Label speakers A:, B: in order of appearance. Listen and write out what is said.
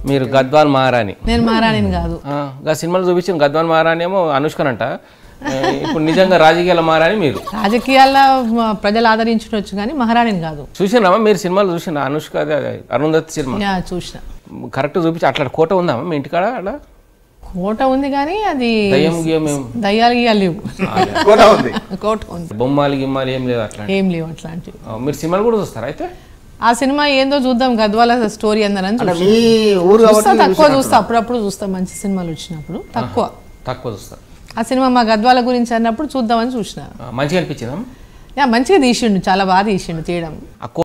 A: మీరు గద్వాల్ మహారాణి
B: నేను మహారాణిని కాదు
A: ఆ, గా సినిమాలు చూపించిన గద్వాల్ మహారాణి ఏమో అనుష్కనంట ఆ, ఇప్పుడు నిజంగా రాజకీయాల మహారాణి మీరు
B: రాజకీయాల్లో మ, ప్రజలు ఆదరించవచ్చు కానీ మహారాణిని కాదు
A: చూసినామా మీరు సినిమాలు చూసిన అనుష్క అదే, అదే, అరుంధతి సినిమా
B: యా చూసిన
A: కరెక్ట్ చూపించి అట్లా కోట ఉందామా మీ ఇంటికాడ అట్లా
B: కోట ఉంది కానీ అది
A: దయ్యం గియ్యం ఏం
B: దయ్యాలు గియ్యాలు లేవు
C: కూడా ఉంది
B: కోట ఉంది
A: బొమ్మాలు గిమ్మాలు ఏం లేదు అట్లా
B: ఏం లేవు అట్లాంటివి
A: ఆ, మీరు సినిమాలు కూడా చూస్తారా అయితే
B: ఆ సినిమా ఏందో చూద్దాం గద్వాల స్టోరీ అందరని
C: అంటే
B: చూస్తా.
C: మీ ఊరు
B: చూస్తా
C: కాబట్టి
B: తక్కువ చూస్తా అప్పుడప్పుడు చూస్తా మంచి సినిమాలు వచ్చినప్పుడు తక్కువ
A: తక్కువ చూస్తారు
B: ఆ సినిమా మా గద్వాల గురించి అన్నప్పుడు చూద్దామని చూసిన
A: ఆ, మంచిగా అనిపించిందా
B: యా మంచిగా తీసిండు చాలా బాగా తీసిండు తీయడం
A: ఆ కో-